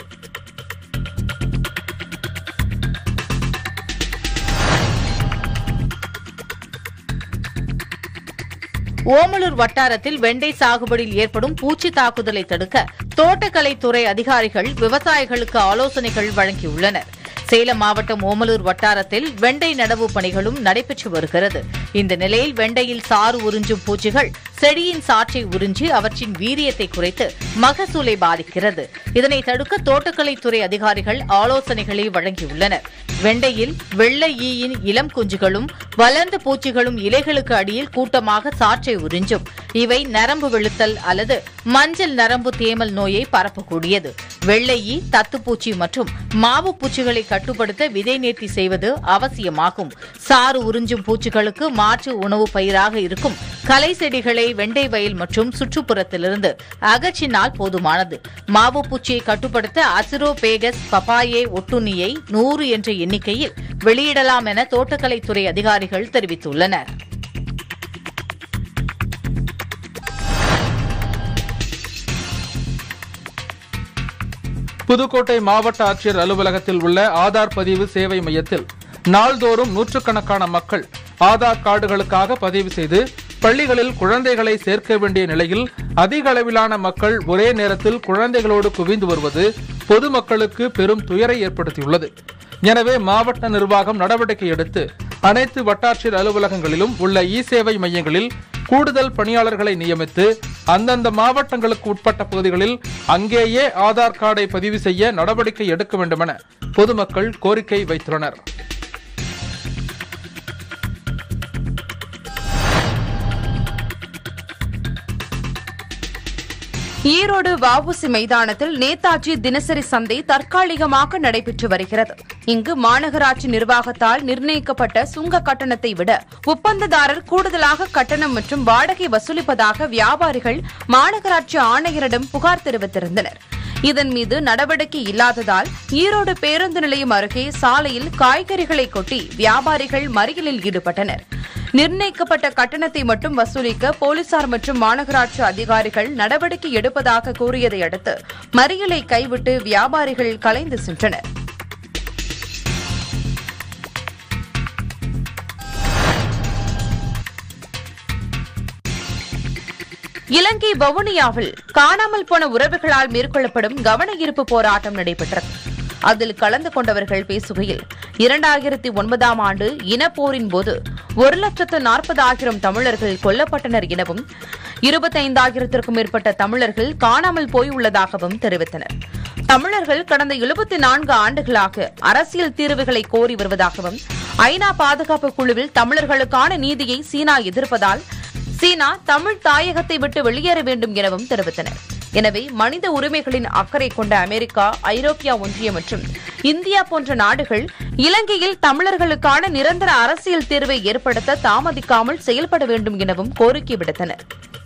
ஓமலூர் வட்டாரத்தில் வெண்டை சாகுபடியில் ஏற்படும் பூச்சி தாக்குதலை தடுக்க தோட்டக்கலைத்துறை அதிகாரிகள் விவசாயிகளுக்கு ஆலோசனைகள் வழங்கியுள்ளனர் சேலம் மாவட்டம் ஓமலூர் வட்டாரத்தில் வெண்டை நடவு பணிகளும் நடைபெற்று வருகிறது இந்த நிலையில் வெண்டையில் சாறு உறிஞ்சும் பூச்சிகள் செடியின் சாற்றை உறிஞ்சி அவற்றின் வீரியத்தை குறைத்து மகசூலை பாதிக்கிறது இதனை தடுக்க தோட்டக்கலைத்துறை அதிகாரிகள் ஆலோசனைகளை வழங்கியுள்ளனர் வெண்டையில் வெள்ளை ஈயின் இளம் குஞ்சுகளும் வளர்ந்த பூச்சிகளும் இலைகளுக்கு அடியில் கூட்டமாக சாற்றை உறிஞ்சும் இவை நரம்பு வெளுத்தல் அல்லது மஞ்சள் நரம்பு தேமல் நோயை பரப்பக்கூடியது வெள்ளை ஈ தத்துப்பூச்சி மற்றும் மாவு பூச்சிகளை கட்டுப்படுத்த விதை நேர்த்தி செய்வது அவசியமாகும் சாறு உறிஞ்சும் பூச்சிகளுக்கு மாற்று உணவு பயிராக இருக்கும் களை செடிகளை வெண்டை வயல் மற்றும் சுற்றுப்புறத்திலிருந்து அகற்றினால் போதுமானது மாவு பூச்சியை கட்டுப்படுத்த அசிரோபேகஸ் பப்பாயே ஒட்டுண்ணியை நூறு என்ற எண்ணிக்கையில் வெளியிடலாம் என தோட்டக்கலைத்துறை அதிகாரிகள் தெரிவித்துள்ளனர்
புதுக்கோட்டை மாவட்ட ஆட்சியர் அலுவலகத்தில் உள்ள ஆதார் பதிவு சேவை மையத்தில் நாள்தோறும் நூற்றுக்கணக்கான மக்கள் ஆதார் கார்டுகளுக்காக பதிவு செய்து பள்ளிகளில் குழந்தைகளை சேர்க்க வேண்டிய நிலையில் அதிக அளவிலான மக்கள் ஒரே நேரத்தில் குழந்தைகளோடு குவிந்து வருவது பொதுமக்களுக்கு பெரும் துயரை ஏற்படுத்தியுள்ளது எனவே மாவட்ட நிர்வாகம் நடவடிக்கை எடுத்து அனைத்து வட்டாட்சியர் அலுவலகங்களிலும் உள்ள இ சேவை மையங்களில் கூடுதல் பணியாளர்களை நியமித்து அந்தந்த மாவட்டங்களுக்கு உட்பட்ட பகுதிகளில் அங்கேயே ஆதார் கார்டை பதிவு செய்ய நடவடிக்கை எடுக்க வேண்டுமென பொதுமக்கள் கோரிக்கை வைத்துள்ளனர்
ஈரோடு வஉசி மைதானத்தில் நேதாஜி தினசரி சந்தை தற்காலிகமாக நடைபெற்று வருகிறது இங்கு மாநகராட்சி நிர்வாகத்தால் நிர்ணயிக்கப்பட்ட சுங்க கட்டணத்தை விட ஒப்பந்ததாரர் கூடுதலாக கட்டணம் மற்றும் வாடகை வசூலிப்பதாக வியாபாரிகள் மாநகராட்சி ஆணையரிடம் புகார் தெரிவித்திருந்தனர் இதன் மீது நடவடிக்கை இல்லாததால் ஈரோடு பேருந்து நிலையம் அருகே சாலையில் காய்கறிகளை கொட்டி வியாபாரிகள் மறியலில் ஈடுபட்டனர் நிர்ணயிக்கப்பட்ட கட்டணத்தை மட்டும் வசூலிக்க போலீசார் மற்றும் மாநகராட்சி அதிகாரிகள் நடவடிக்கை எடுப்பதாக கூறியதை அடுத்து மறியலை கைவிட்டு வியாபாரிகள் கலைந்து சென்றனர் இலங்கை வவுனியாவில் காணாமல் போன உறவுகளால் மேற்கொள்ளப்படும் கவன ஈர்ப்பு போராட்டம் நடைபெற்றது அதில் கலந்து கொண்டவர்கள் பேசுகையில் இரண்டாயிரத்தி ஒன்பதாம் ஆண்டு இனப்போரின் போது ஒரு லட்சத்து நாற்பதாயிரம் தமிழர்கள் கொல்லப்பட்டனர் எனவும் இருபத்தைந்தாயிரத்திற்கும் மேற்பட்ட தமிழர்கள் காணாமல் போயுள்ளதாகவும் தெரிவித்தனர் தமிழர்கள் கடந்த எழுபத்தி நான்கு ஆண்டுகளாக அரசியல் தீர்வுகளை கோரி வருவதாகவும் ஐநா பாதுகாப்பு குழுவில் தமிழர்களுக்கான நீதியை சீனா எதிர்ப்பதால் சீனா தமிழ் தாயகத்தை விட்டு வெளியேற வேண்டும் எனவும் தெரிவித்தனர் எனவே மனித உரிமைகளின் அக்கறை கொண்ட அமெரிக்கா ஐரோப்பியா ஒன்றியம் மற்றும் இந்தியா போன்ற நாடுகள் இலங்கையில் தமிழர்களுக்கான நிரந்தர அரசியல் தீர்வை ஏற்படுத்த தாமதிக்காமல் செயல்பட வேண்டும் எனவும் கோரிக்கை விடுத்தனர்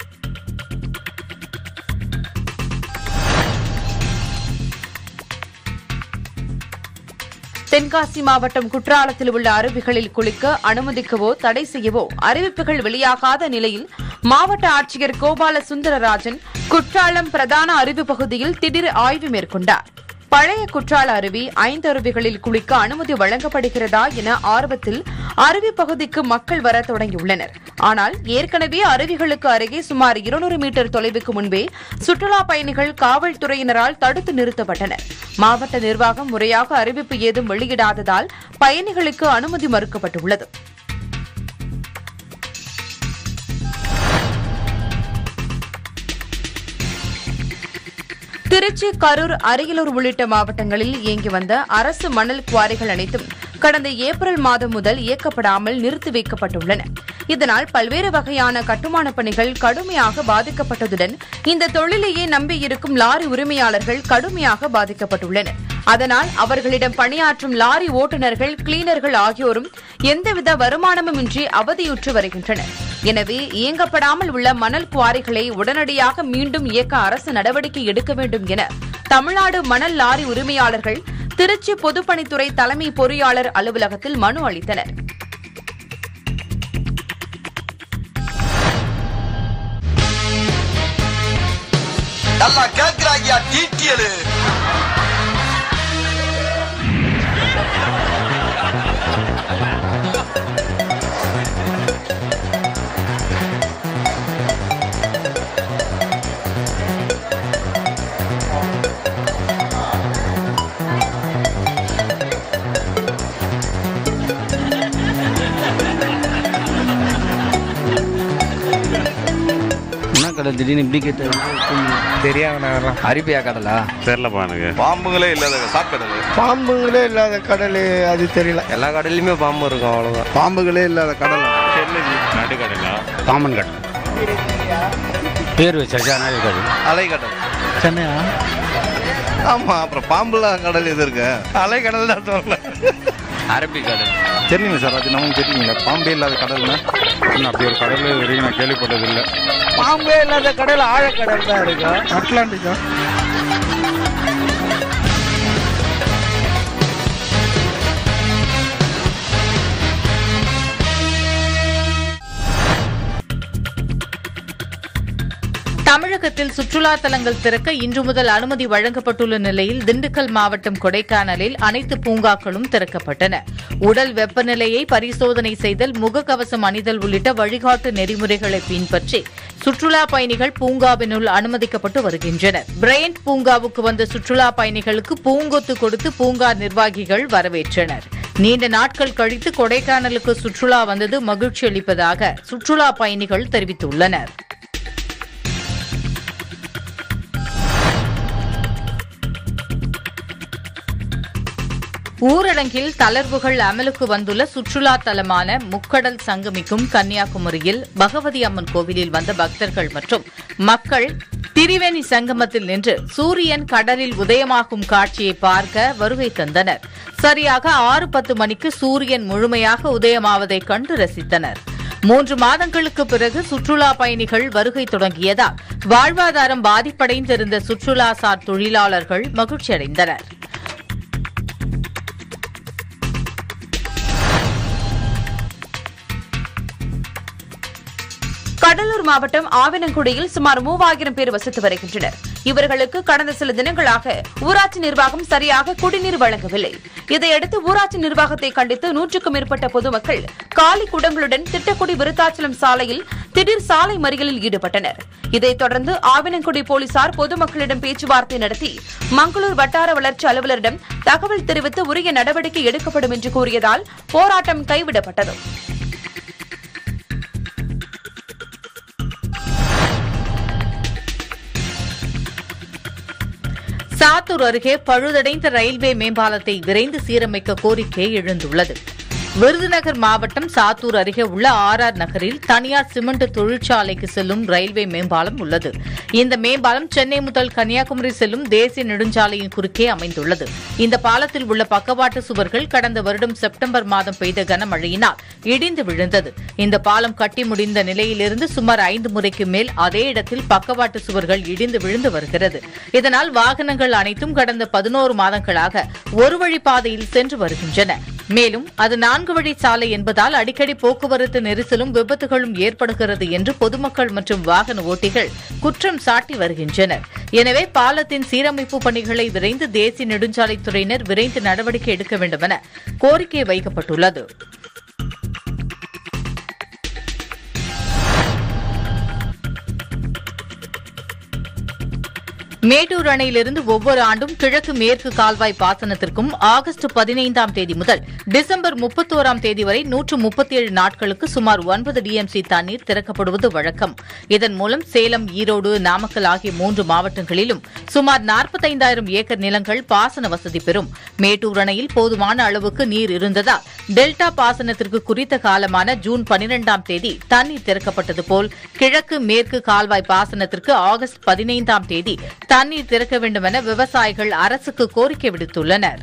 தென்காசி மாவட்டம் குற்றாலத்தில் உள்ள அருவிகளில் குளிக்க அனுமதிக்கவோ தடை செய்யவோ அறிவிப்புகள் வெளியாகாத நிலையில் மாவட்ட ஆட்சியர் கோபால சுந்தரராஜன் குற்றாலம் பிரதான அருவி பகுதியில் திடீர் ஆய்வு மேற்கொண்டார் பழைய குற்றால அருவி ஐந்து அருவிகளில் குளிக்க அனுமதி வழங்கப்படுகிறதா என ஆர்வத்தில் அருவி பகுதிக்கு மக்கள் வர தொடங்கியுள்ளனர் ஆனால் ஏற்கனவே அருவிகளுக்கு அருகே சுமார் இருநூறு மீட்டர் தொலைவுக்கு முன்பே சுற்றுலா பயணிகள் காவல்துறையினரால் தடுத்து நிறுத்தப்பட்டனர் மாவட்ட நிர்வாகம் முறையாக அறிவிப்பு ஏதும் வெளியிடாததால் பயணிகளுக்கு அனுமதி மறுக்கப்பட்டுள்ளது திருச்சி கரூர் அரியலூர் உள்ளிட்ட மாவட்டங்களில் இயங்கி வந்த அரசு மணல் குவாரிகள் அனைத்தும் கடந்த ஏப்ரல் மாதம் முதல் இயக்கப்படாமல் நிறுத்தி வைக்கப்பட்டுள்ளன இதனால் பல்வேறு வகையான கட்டுமான பணிகள் கடுமையாக பாதிக்கப்பட்டதுடன் இந்த தொழிலையே நம்பியிருக்கும் லாரி உரிமையாளர்கள் கடுமையாக பாதிக்கப்பட்டுள்ளனர் அதனால் அவர்களிடம் பணியாற்றும் லாரி ஓட்டுநர்கள் கிளீனர்கள் ஆகியோரும் எந்தவித வருமானமுமின்றி அவதியுற்று வருகின்றனர் எனவே இயங்கப்படாமல் உள்ள மணல் குவாரிகளை உடனடியாக மீண்டும் இயக்க அரசு நடவடிக்கை எடுக்க வேண்டும் என தமிழ்நாடு மணல் லாரி உரிமையாளர்கள் திருச்சி பொதுப்பணித்துறை தலைமை பொறியாளர் அலுவலகத்தில் மனு அளித்தனர்
நல்லா கேக்குறாங்கயா டீட்டியலு
என்ன கடை திடீர்னு இப்படி கேட்டு
தெரியாத
அரிப்பியா கடலா
தெரிலப்பா எனக்கு
பாம்புங்களே இல்லாத சாக்கடல்
பாம்புங்களே இல்லாத கடல் அது தெரியல எல்லா கடல்லையுமே பாம்பு இருக்கும் அவ்வளோதான் பாம்புகளே இல்லாத கடல்
நடுக்கடலா
பாம்பன் கடல்
பேர் வச்சாச்சா நடுக்கடல்
அலைக்கடல்
சென்னையா
ஆமா அப்புறம் பாம்புலாம் கடல் எது இருக்கு அலைக்கடல் தான் சொல்லல
அரபிக்கடல்
தெரியுங்க சார் அது நமக்கு தெரியுங்களா பாம்பே இல்லாத கடல்னா
அப்படி ஒரு கடல் வரைக்கும் நான் கேள்விப்பட்டதில்லை
பாம்பே இல்லாத கடல் ஆழக்கடல் தான் இருக்கா அட்லாண்டிக்கா
தமிழகத்தில் சுற்றுலா தலங்கள் திறக்க இன்று முதல் அனுமதி வழங்கப்பட்டுள்ள நிலையில் திண்டுக்கல் மாவட்டம் கொடைக்கானலில் அனைத்து பூங்காக்களும் திறக்கப்பட்டன உடல் வெப்பநிலையை பரிசோதனை செய்தல் முகக்கவசம் அணிதல் உள்ளிட்ட வழிகாட்டு நெறிமுறைகளை பின்பற்றி சுற்றுலா பயணிகள் பூங்காவினுள் அனுமதிக்கப்பட்டு வருகின்றனர் பிரையண்ட் பூங்காவுக்கு வந்த சுற்றுலா பயணிகளுக்கு பூங்கொத்து கொடுத்து பூங்கா நிர்வாகிகள் வரவேற்றனர் நீண்ட நாட்கள் கழித்து கொடைக்கானலுக்கு சுற்றுலா வந்தது மகிழ்ச்சி அளிப்பதாக சுற்றுலா பயணிகள் தெரிவித்துள்ளனர் ஊரடங்கில் தளர்வுகள் அமலுக்கு வந்துள்ள சுற்றுலா தலமான முக்கடல் சங்கமிக்கும் கன்னியாகுமரியில் பகவதி அம்மன் கோவிலில் வந்த பக்தர்கள் மற்றும் மக்கள் திரிவேணி சங்கமத்தில் நின்று சூரியன் கடலில் உதயமாகும் காட்சியை பார்க்க வருகை தந்தனர் சரியாக ஆறு பத்து மணிக்கு சூரியன் முழுமையாக உதயமாவதை கண்டு ரசித்தனர் மூன்று மாதங்களுக்கு பிறகு சுற்றுலா பயணிகள் வருகை தொடங்கியதால் வாழ்வாதாரம் பாதிப்படைந்திருந்த சுற்றுலா சார் தொழிலாளர்கள் மகிழ்ச்சியடைந்தனர்
கடலூர் மாவட்டம் ஆவினங்குடியில் சுமார் மூவாயிரம் பேர் வசித்து வருகின்றனர் இவர்களுக்கு கடந்த சில தினங்களாக ஊராட்சி நிர்வாகம் சரியாக குடிநீர் வழங்கவில்லை இதையடுத்து ஊராட்சி நிர்வாகத்தை கண்டித்து நூற்றுக்கும் மேற்பட்ட பொதுமக்கள் காலி குடங்களுடன் திட்டக்குடி விருத்தாச்சலம் சாலையில் திடீர் சாலை மறியலில் ஈடுபட்டனர் இதைத் தொடர்ந்து ஆவினங்குடி போலீசார் பொதுமக்களிடம் பேச்சுவார்த்தை நடத்தி மங்களூர் வட்டார வளர்ச்சி அலுவலரிடம் தகவல் தெரிவித்து உரிய நடவடிக்கை எடுக்கப்படும் என்று கூறியதால் போராட்டம் கைவிடப்பட்டது
சாத்தூர் அருகே பழுதடைந்த ரயில்வே மேம்பாலத்தை விரைந்து சீரமைக்க கோரிக்கை எழுந்துள்ளது விருதுநகர் மாவட்டம் சாத்தூர் அருகே உள்ள ஆர் ஆர் நகரில் தனியார் சிமெண்ட் தொழிற்சாலைக்கு செல்லும் ரயில்வே மேம்பாலம் உள்ளது இந்த மேம்பாலம் சென்னை முதல் கன்னியாகுமரி செல்லும் தேசிய நெடுஞ்சாலையின் குறுக்கே அமைந்துள்ளது இந்த பாலத்தில் உள்ள பக்கவாட்டு சுவர்கள் கடந்த வருடம் செப்டம்பர் மாதம் பெய்த கனமழையினால் இடிந்து விழுந்தது இந்த பாலம் கட்டி முடிந்த நிலையிலிருந்து சுமார் ஐந்து முறைக்கு மேல் அதே இடத்தில் பக்கவாட்டு சுவர்கள் இடிந்து விழுந்து வருகிறது இதனால் வாகனங்கள் அனைத்தும் கடந்த பதினோரு மாதங்களாக ஒரு வழி பாதையில் சென்று வருகின்றன மேலும் அது நான்கு வழி சாலை என்பதால் அடிக்கடி போக்குவரத்து நெரிசலும் விபத்துகளும் ஏற்படுகிறது என்று பொதுமக்கள் மற்றும் வாகன ஓட்டிகள் குற்றம் சாட்டி வருகின்றனர் எனவே பாலத்தின் சீரமைப்பு பணிகளை விரைந்து தேசிய நெடுஞ்சாலைத்துறையினர் விரைந்து நடவடிக்கை எடுக்க வேண்டும் என கோரிக்கை வைக்கப்பட்டுள்ளது மேட்டூர் அணையிலிருந்து ஒவ்வொரு ஆண்டும் கிழக்கு மேற்கு கால்வாய் பாசனத்திற்கும் ஆகஸ்ட் பதினைந்தாம் தேதி முதல் டிசம்பர் முப்பத்தோராம் தேதி வரை நூற்று முப்பத்தி ஏழு நாட்களுக்கு சுமார் ஒன்பது டிஎம்சி தண்ணீர் திறக்கப்படுவது வழக்கம் இதன் மூலம் சேலம் ஈரோடு நாமக்கல் ஆகிய மூன்று மாவட்டங்களிலும் சுமார் நாற்பத்தைந்தாயிரம் ஏக்கர் நிலங்கள் பாசன வசதி பெறும் மேட்டூர் அணையில் போதுமான அளவுக்கு நீர் இருந்ததால் டெல்டா பாசனத்திற்கு குறித்த காலமான ஜூன் பனிரெண்டாம் தேதி தண்ணீர் திறக்கப்பட்டது போல் கிழக்கு மேற்கு கால்வாய் பாசனத்திற்கு ஆகஸ்ட் பதினைந்தாம் தேதி தண்ணீர் திறக்க வேண்டும் என விவசாயிகள் அரசுக்கு கோரிக்கை விடுத்துள்ளனர்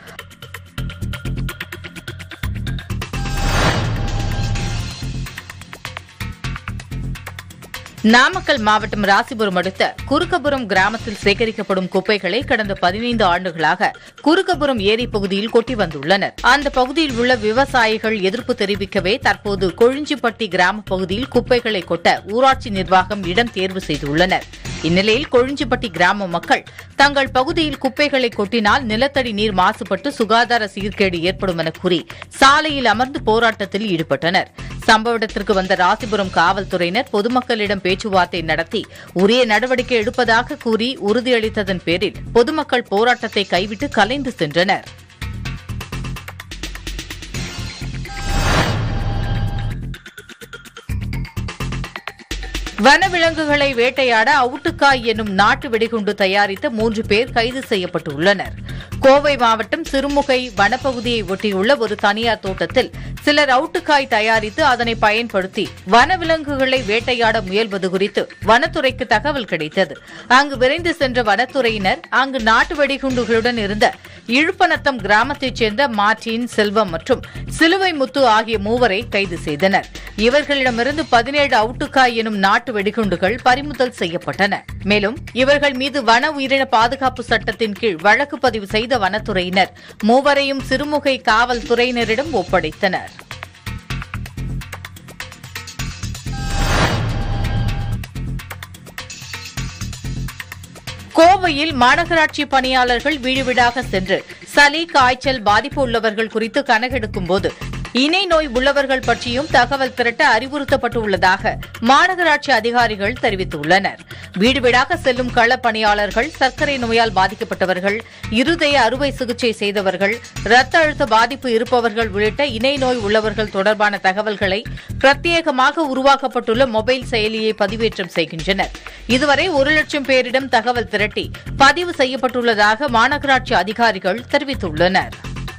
நாமக்கல் மாவட்டம் ராசிபுரம் அடுத்த குறுக்கபுரம் கிராமத்தில் சேகரிக்கப்படும் குப்பைகளை கடந்த பதினைந்து ஆண்டுகளாக குறுக்கபுரம் ஏரி பகுதியில் கொட்டி வந்துள்ளனர் அந்த பகுதியில் உள்ள விவசாயிகள் எதிர்ப்பு தெரிவிக்கவே தற்போது கொழிஞ்சிப்பட்டி கிராம பகுதியில் குப்பைகளை கொட்ட ஊராட்சி நிர்வாகம் இடம் தேர்வு செய்துள்ளனர் இந்நிலையில் கொழிஞ்சிப்பட்டி கிராம மக்கள் தங்கள் பகுதியில் குப்பைகளை கொட்டினால் நிலத்தடி நீர் மாசுபட்டு சுகாதார சீர்கேடு ஏற்படும் என கூறி சாலையில் அமர்ந்து போராட்டத்தில் ஈடுபட்டனர் சம்பவ இடத்திற்கு வந்த ராசிபுரம் காவல்துறையினர் பொதுமக்களிடம் பேச்சுவார்த்தை நடத்தி உரிய நடவடிக்கை எடுப்பதாக கூறி உறுதியளித்ததன் பேரில் பொதுமக்கள் போராட்டத்தை கைவிட்டு கலைந்து சென்றனர் வனவிலங்குகளை வேட்டையாட அவுட்டுக்காய் என்னும் நாட்டு வெடிகுண்டு தயாரித்த மூன்று பேர் கைது செய்யப்பட்டுள்ளனர் கோவை மாவட்டம் சிறுமுகை வனப்பகுதியை ஒட்டியுள்ள ஒரு தனியார் தோட்டத்தில் சிலர் அவுட்டுக்காய் தயாரித்து அதனை பயன்படுத்தி வனவிலங்குகளை வேட்டையாட முயல்வது குறித்து வனத்துறைக்கு தகவல் கிடைத்தது அங்கு விரைந்து சென்ற வனத்துறையினர் அங்கு நாட்டு வெடிகுண்டுகளுடன் இருந்த இழுப்பநத்தம் கிராமத்தைச் சேர்ந்த மார்டின் செல்வம் மற்றும் சிலுவை முத்து ஆகிய மூவரை கைது செய்தனர் இவர்களிடமிருந்து பதினேழு அவுட்டுக்காய் எனும் நாட்டு வெடிகுண்டுகள் பறிமுதல் செய்யப்பட்டன மேலும் இவர்கள் மீது வன உயிரின பாதுகாப்பு சட்டத்தின் கீழ் வழக்கு பதிவு செய்த வனத்துறையினர் மூவரையும் சிறுமுகை காவல்துறையினரிடம் ஒப்படைத்தனர் கோவையில் மாநகராட்சி பணியாளர்கள் வீடு வீடாக சென்று சளி காய்ச்சல் பாதிப்பு உள்ளவர்கள் குறித்து கணக்கெடுக்கும் போது இணை நோய் உள்ளவர்கள் பற்றியும் தகவல் திரட்ட அறிவுறுத்தப்பட்டுள்ளதாக மாநகராட்சி அதிகாரிகள் தெரிவித்துள்ளனர் வீடு வீடாக செல்லும் கள பணியாளர்கள் சர்க்கரை நோயால் பாதிக்கப்பட்டவர்கள் இருதய அறுவை சிகிச்சை செய்தவர்கள் இரத்த அழுத்த பாதிப்பு இருப்பவர்கள் உள்ளிட்ட இணை நோய் உள்ளவர்கள் தொடர்பான தகவல்களை பிரத்யேகமாக உருவாக்கப்பட்டுள்ள மொபைல் செயலியை பதிவேற்றம் செய்கின்றனர் இதுவரை ஒரு லட்சம் பேரிடம் தகவல் திரட்டி பதிவு செய்யப்பட்டுள்ளதாக மாநகராட்சி அதிகாரிகள் தெரிவித்துள்ளனர்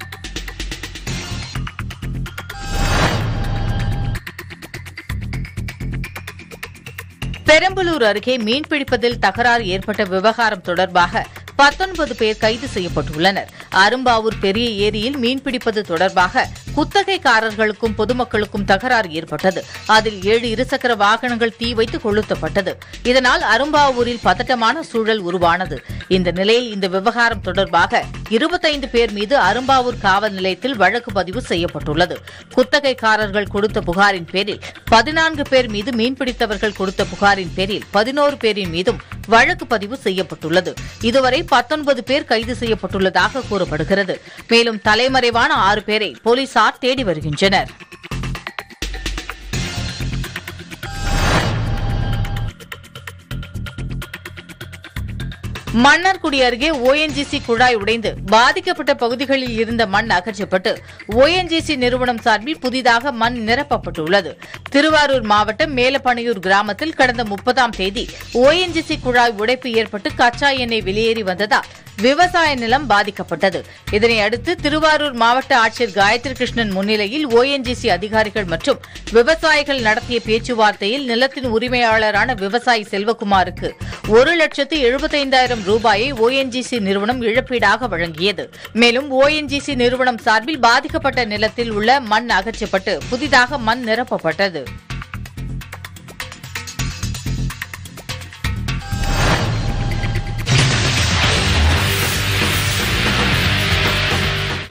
பெரம்பலூர் அருகே மீன்பிடிப்பதில் தகராறு ஏற்பட்ட விவகாரம் தொடர்பாக பத்தொன்பது பேர் கைது செய்யப்பட்டுள்ளனர் அரும்பாவூர் பெரிய ஏரியில் மீன்பிடிப்பது தொடர்பாக குத்தகைக்காரர்களுக்கும் பொதுமக்களுக்கும் தகராறு ஏற்பட்டது அதில் ஏழு இருசக்கர வாகனங்கள் தீ வைத்து கொளுத்தப்பட்டது இதனால் அரும்பாவூரில் பதட்டமான சூழல் உருவானது இந்த நிலையில் இந்த விவகாரம் தொடர்பாக இருபத்தைந்து பேர் மீது அரும்பாவூர் காவல் நிலையத்தில் வழக்கு பதிவு செய்யப்பட்டுள்ளது குத்தகைக்காரர்கள் கொடுத்த புகாரின் பேரில் பதினான்கு பேர் மீது மீன்பிடித்தவர்கள் கொடுத்த புகாரின் பேரில் பதினோரு பேரின் மீதும் வழக்கு பதிவு செய்யப்பட்டுள்ளது இதுவரை பத்தொன்பது பேர் கைது செய்யப்பட்டுள்ளதாக கூறப்படுகிறது மேலும் தலைமறைவான ஆறு பேரை போலீசார் தேடி வருகின்றனர் மன்னார்குடி அருகே ஓஎன்ஜிசி குழாய் உடைந்து பாதிக்கப்பட்ட பகுதிகளில் இருந்த மண் அகற்றப்பட்டு ஓஎன்ஜிசி நிறுவனம் சார்பில் புதிதாக மண் நிரப்பப்பட்டுள்ளது திருவாரூர் மாவட்டம் மேலப்பனையூர் கிராமத்தில் கடந்த முப்பதாம் தேதி ஓஎன்ஜிசி குழாய் உடைப்பு ஏற்பட்டு கச்சா எண்ணெய் வெளியேறி வந்ததால் விவசாய நிலம் பாதிக்கப்பட்டது இதனை அடுத்து திருவாரூர் மாவட்ட ஆட்சியர் காயத்ரி கிருஷ்ணன் முன்னிலையில் ஓஎன்ஜிசி அதிகாரிகள் மற்றும் விவசாயிகள் நடத்திய பேச்சுவார்த்தையில் நிலத்தின் உரிமையாளரான விவசாயி செல்வகுமாருக்கு ஒரு லட்சத்து எழுபத்தைந்தாயிரம் ரூபாயை ஓஎன்ஜிசி நிறுவனம் இழப்பீடாக வழங்கியது மேலும் ஓஎன்ஜிசி நிறுவனம் சார்பில் பாதிக்கப்பட்ட நிலத்தில் உள்ள மண் அகற்றப்பட்டு புதிதாக மண் நிரப்பப்பட்டது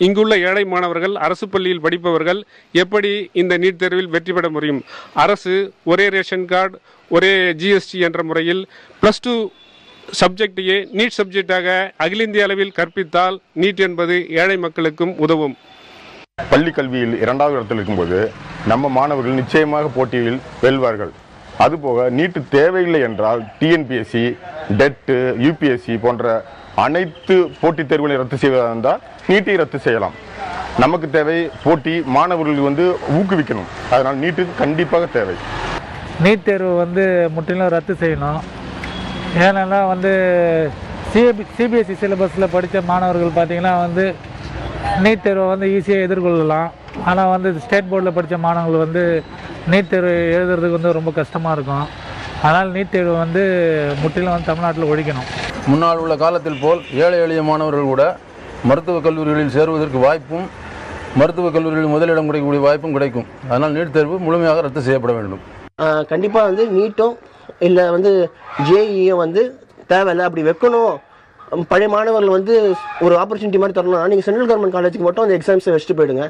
இங்குள்ள ஏழை மாணவர்கள் அரசு பள்ளியில் படிப்பவர்கள் எப்படி இந்த நீட் தேர்வில் வெற்றி பெற முடியும் அரசு ஒரே ரேஷன் கார்டு ஒரே ஜிஎஸ்டி என்ற முறையில் ப்ளஸ் டூ சப்ஜெக்டையே நீட் சப்ஜெக்டாக அகில இந்திய அளவில் கற்பித்தால் நீட் என்பது ஏழை மக்களுக்கும் உதவும்
பள்ளி கல்வியில் இரண்டாவது இடத்தில் இருக்கும்போது நம்ம மாணவர்கள் நிச்சயமாக போட்டியில் வெல்வார்கள் அதுபோக நீட்டு தேவையில்லை என்றால் டிஎன்பிஎஸ்சி டெட்டு யூபிஎஸ்சி போன்ற அனைத்து போட்டித் தேர்வுகளையும் ரத்து செய்வதாக இருந்தால் நீட்டை ரத்து செய்யலாம் நமக்கு தேவை போட்டி மாணவர்கள் வந்து ஊக்குவிக்கணும் அதனால் நீட்டு கண்டிப்பாக தேவை
நீட் தேர்வு வந்து முற்றிலும் ரத்து செய்யணும் ஏன்னா வந்து சிபி சிபிஎஸ்சி சிலபஸில் படித்த மாணவர்கள் பார்த்திங்கன்னா வந்து நீட் தேர்வை வந்து ஈஸியாக எதிர்கொள்ளலாம் ஆனால் வந்து ஸ்டேட் போர்டில் படித்த மாணவர்கள் வந்து நீட் தேர்வு எழுதுறதுக்கு வந்து ரொம்ப கஷ்டமாக இருக்கும் அதனால் நீட் தேர்வு வந்து முற்றிலும் வந்து தமிழ்நாட்டில் ஒழிக்கணும்
முன்னால் உள்ள காலத்தில் போல் ஏழை எளிய மாணவர்கள் கூட மருத்துவக் கல்லூரிகளில் சேருவதற்கு வாய்ப்பும் மருத்துவக் கல்லூரிகளில் முதலிடம் கிடைக்கக்கூடிய வாய்ப்பும் கிடைக்கும் அதனால் நீட் தேர்வு முழுமையாக ரத்து செய்யப்பட வேண்டும்
கண்டிப்பாக வந்து நீட்டும் இல்லை வந்து ஜேஇயும் வந்து தேவையில்லை அப்படி வைக்கணும் பழைய மாணவர்கள் வந்து ஒரு ஆப்பர்ச்சுனிட்டி மாதிரி தரணும் நீங்கள் சென்ட்ரல் கவர்மெண்ட் காலேஜுக்கு மட்டும் அந்த எக்ஸாம்ஸை வச்சுட்டு போயிடுங்க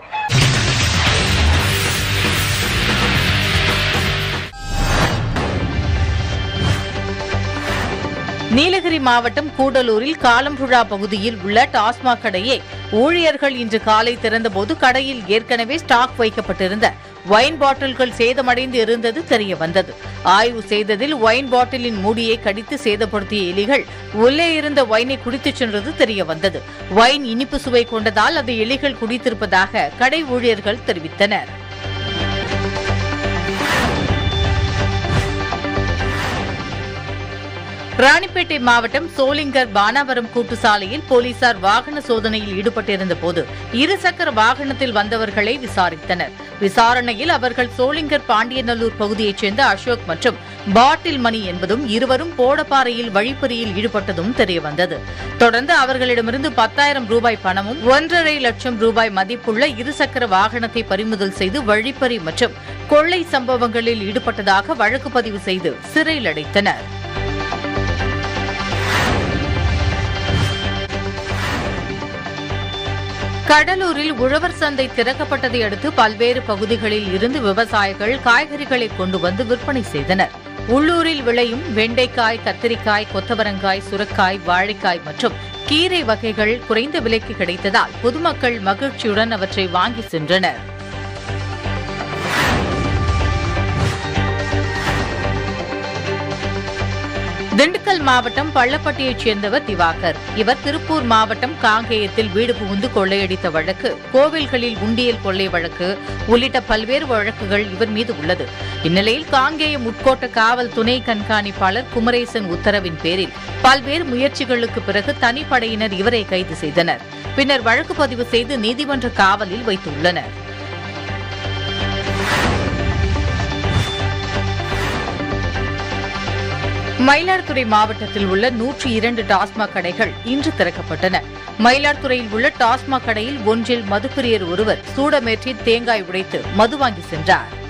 நீலகிரி மாவட்டம் கூடலூரில் காலம்புழா பகுதியில் உள்ள டாஸ்மாக் கடையை ஊழியர்கள் இன்று காலை திறந்தபோது கடையில் ஏற்கனவே ஸ்டாக் வைக்கப்பட்டிருந்த ஒயின் பாட்டில்கள் சேதமடைந்து இருந்தது தெரிய வந்தது ஆய்வு செய்ததில் ஒயின் பாட்டிலின் மூடியை கடித்து சேதப்படுத்திய எலிகள் உள்ளே இருந்த ஒயினை குடித்துச் சென்றது தெரிய வந்தது ஒயின் இனிப்பு சுவை கொண்டதால் அதை எலிகள் குடித்திருப்பதாக கடை ஊழியர்கள் தெரிவித்தனர் ராணிப்பேட்டை மாவட்டம் சோளிங்கர் பானாவரம் கூட்டு சாலையில் போலீசார் வாகன சோதனையில் ஈடுபட்டிருந்த போது இருசக்கர வாகனத்தில் வந்தவர்களை விசாரித்தனர் விசாரணையில் அவர்கள் சோளிங்கர் பாண்டியநல்லூர் பகுதியைச் சேர்ந்த அசோக் மற்றும் பாட்டில் மணி என்பதும் இருவரும் போடப்பாறையில் வழிப்பறியில் ஈடுபட்டதும் தெரியவந்தது தொடர்ந்து அவர்களிடமிருந்து பத்தாயிரம் ரூபாய் பணமும் ஒன்றரை லட்சம் ரூபாய் மதிப்புள்ள இருசக்கர வாகனத்தை பறிமுதல் செய்து வழிப்பறி மற்றும் கொள்ளை சம்பவங்களில் ஈடுபட்டதாக வழக்கு பதிவு செய்து சிறையில் அடைத்தனர் கடலூரில் உழவர் சந்தை திறக்கப்பட்டதை அடுத்து பல்வேறு பகுதிகளில் இருந்து விவசாயிகள் காய்கறிகளை கொண்டு வந்து விற்பனை செய்தனர் உள்ளூரில் விளையும் வெண்டைக்காய் கத்திரிக்காய் கொத்தவரங்காய் சுரக்காய் வாழைக்காய் மற்றும் கீரை வகைகள் குறைந்த விலைக்கு கிடைத்ததால் பொதுமக்கள் மகிழ்ச்சியுடன் அவற்றை வாங்கி சென்றனர் திண்டுக்கல் மாவட்டம் பள்ளப்பட்டியைச் சேர்ந்தவர் திவாகர் இவர் திருப்பூர் மாவட்டம் காங்கேயத்தில் வீடு புகுந்து கொள்ளையடித்த வழக்கு கோவில்களில் உண்டியல் கொள்ளை வழக்கு உள்ளிட்ட பல்வேறு வழக்குகள் இவர் மீது உள்ளது இந்நிலையில் காங்கேயம் உட்கோட்ட காவல் துணை கண்காணிப்பாளர் குமரேசன் உத்தரவின் பேரில் பல்வேறு முயற்சிகளுக்கு பிறகு தனிப்படையினர் இவரை கைது செய்தனர் பின்னர் வழக்கு பதிவு செய்து நீதிமன்ற காவலில் வைத்துள்ளனர் மயிலாடுதுறை மாவட்டத்தில் உள்ள நூற்றி இரண்டு டாஸ்மாக் கடைகள் இன்று திறக்கப்பட்டன மயிலாடுதுறையில் உள்ள டாஸ்மாக் கடையில் ஒன்றில் மதுப்பிரியர் ஒருவர் சூடமேற்றி தேங்காய் உடைத்து மது வாங்கி சென்றார்